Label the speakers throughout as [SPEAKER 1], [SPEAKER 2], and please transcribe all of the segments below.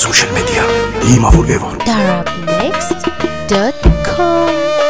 [SPEAKER 1] السوشيال ميديا ديما فور ايفر
[SPEAKER 2] Arabnext.com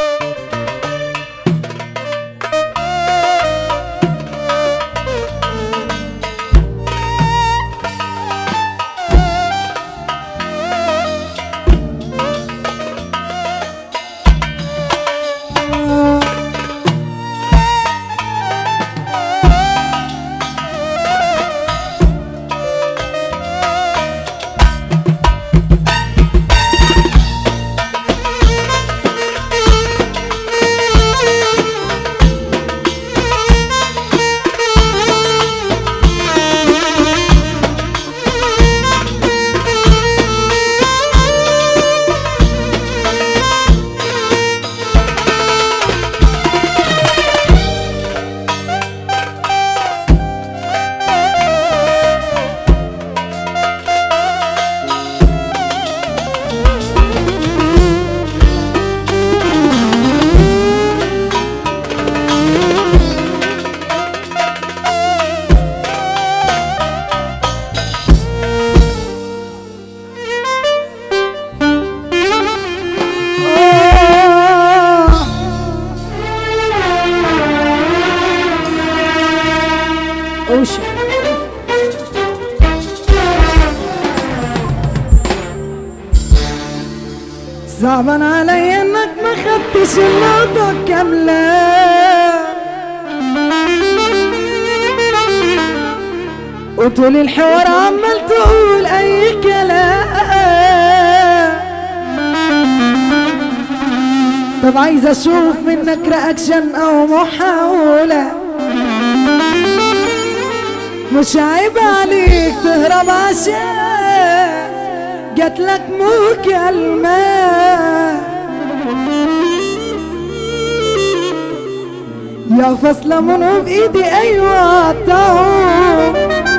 [SPEAKER 3] اوشن صعبان علي انك ما خدتش النقطة كاملة وطول الحوار عمال تقول اي كلام طب عايز اشوف منك رياكشن او محاولة مش عيب عليك تهرب عشان جاتلك مكالمة يا فاصلة منهم بإيدي أيوة قطعهم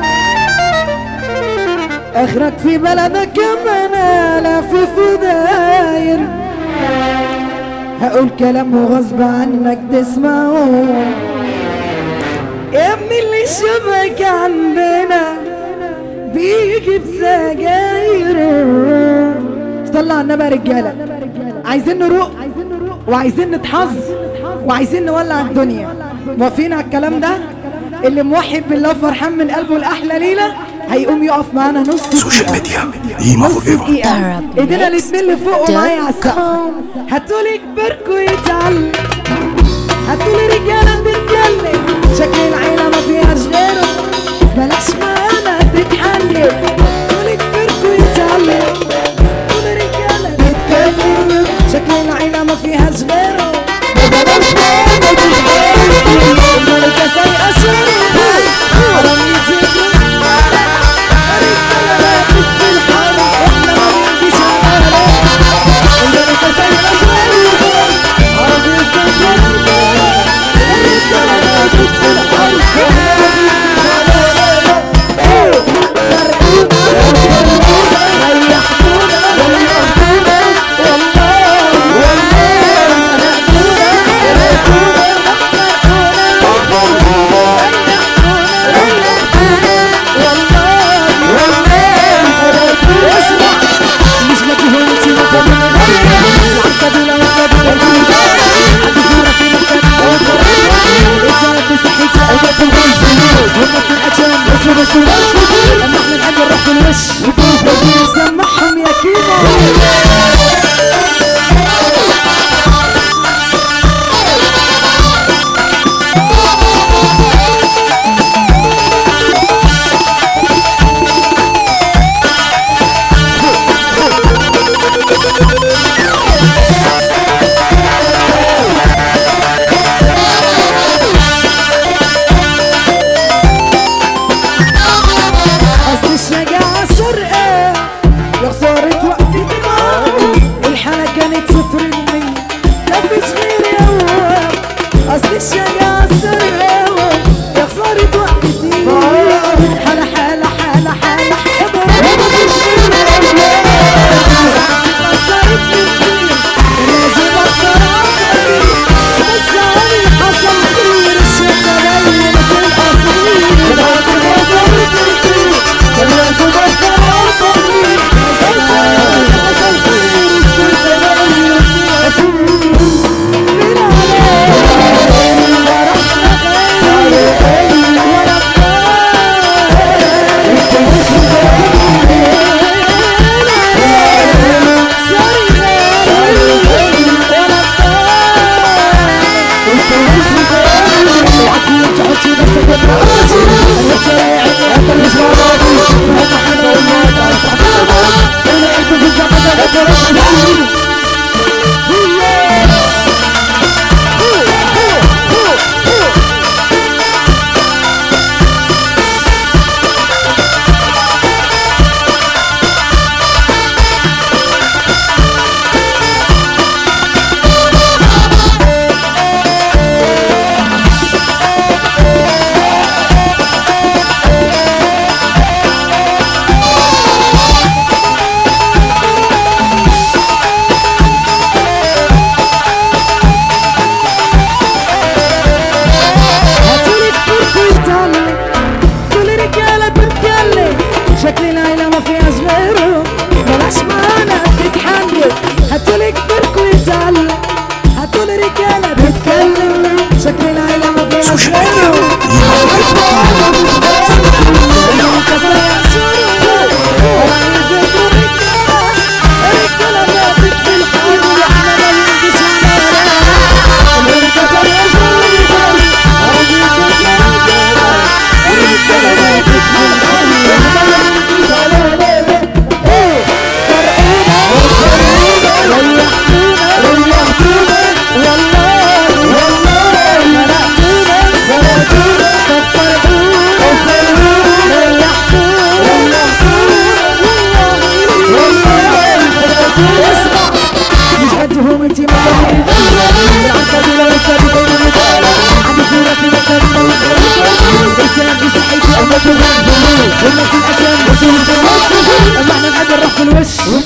[SPEAKER 3] آخرك في بلدك كمان آلاف في داير هقول كلام وغصب عنك تسمعه يا ابني اللي شبك عندنا بيجي بسجاير طلع النبي يا رجاله عايزين نروق وعايزين نتحظ وعايزين نولع الدنيا موافقين على الكلام ده اللي موحد بالله فرحان من قلبه لاحلى ليله هيقوم يقف معانا نص
[SPEAKER 1] السوشيال
[SPEAKER 3] دقيقه
[SPEAKER 1] ميديا ديما فور
[SPEAKER 3] نص
[SPEAKER 1] ايفر
[SPEAKER 3] دقيقه ايدينا الاتنين اللي فوق ومعايا على السقف هاتولي كبركوا يتعلم هاتولي رجاله تتكلم شكل العيله ما فيهاش غيره بلاش معانا تتحلم هاتولي كبركوا يتعلم هاتولي رجاله تتكلم شكل العيله ما فيهاش غيره بلاش معانا تتحلم الملكه سايقه شريفه حرام يتجري الرجاله راكب في الحرب احنا ما بنجيش على الملكه سايقه شريفه حرام يتجري مش مجهولتي ما العقد لو كبر حد في مكان بصحيتي اوقات الغش هم في العجام بس بس لما احنا نحب نروح في الوش سمعهم يا كيمو اصل الشجاعة سرقة يا خسارة وقت دماغ الحالة كانت صفر المية مفيش غير هو اصل الشجاعة سرقة يا خسارة وقت دماغ حالة حالة حالة حالة اضرب مفيش غير هو كسرت الدنيا لازم اكتر عقلي بس علي حصل خير الشتا بينت الاصيل كان ياخد اكتر عقلي يتعلم كل رجالة بتتكلم شكل العيلة ما فيهاش غيرهم بلاش معانا تتحنجر هاتولي كبركوا يتعلم هاتولي رجالة بتتكلم شكل العيلة ما فيهاش
[SPEAKER 1] سوشيال ميديا
[SPEAKER 3] غيرهم مش بدهم انتي ما العركة دي لو ركبت بين المثال عندي صورة في مكتبي الإنسان دي صحيتي أما تغني وما في الأكل وصول الزمان أما احنا نقدر نروح في الوش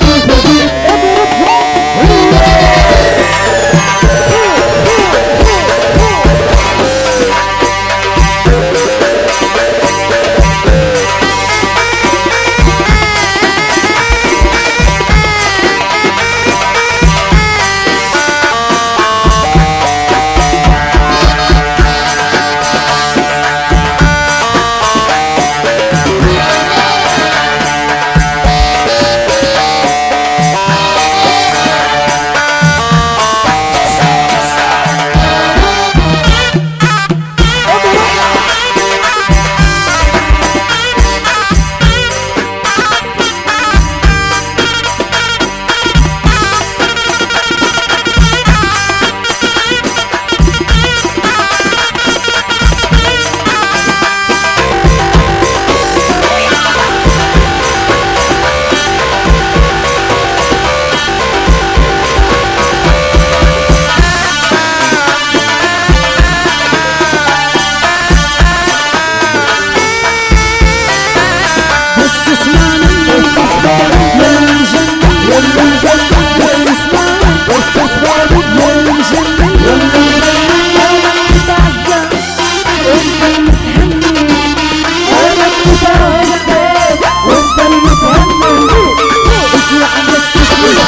[SPEAKER 3] بس اسمع مني يا مجنن يا مجنن بس اسمع يا مجنن يا مجنن بعزة وانت المتهني انا المتهني وانت المتهني اسمع بس اسمع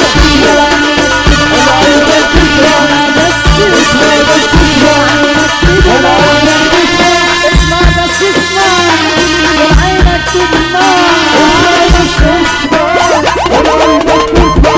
[SPEAKER 3] بس اسمع بس اسمع بس اسمع وعينك تدمع بس اسمع وعينك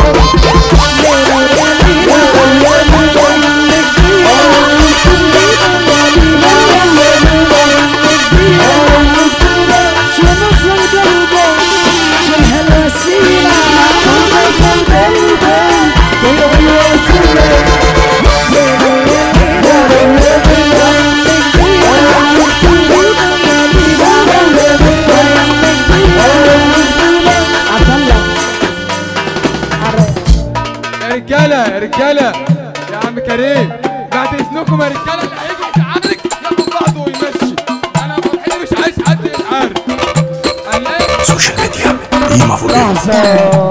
[SPEAKER 3] شو نصر قلبك شو هالوسيلة شو نصر قلبك شو هالوسيلة
[SPEAKER 2] يا رجاله يا رجاله يا عم كريم بعد اذنكم يا رجاله اللي هيجي يتعارك ياخد بعضه ويمشي انا فرحتي مش عايز حد يتعارك هنلاقي
[SPEAKER 1] سوشيال ميديا قيمة فور ايفر
[SPEAKER 3] لحظة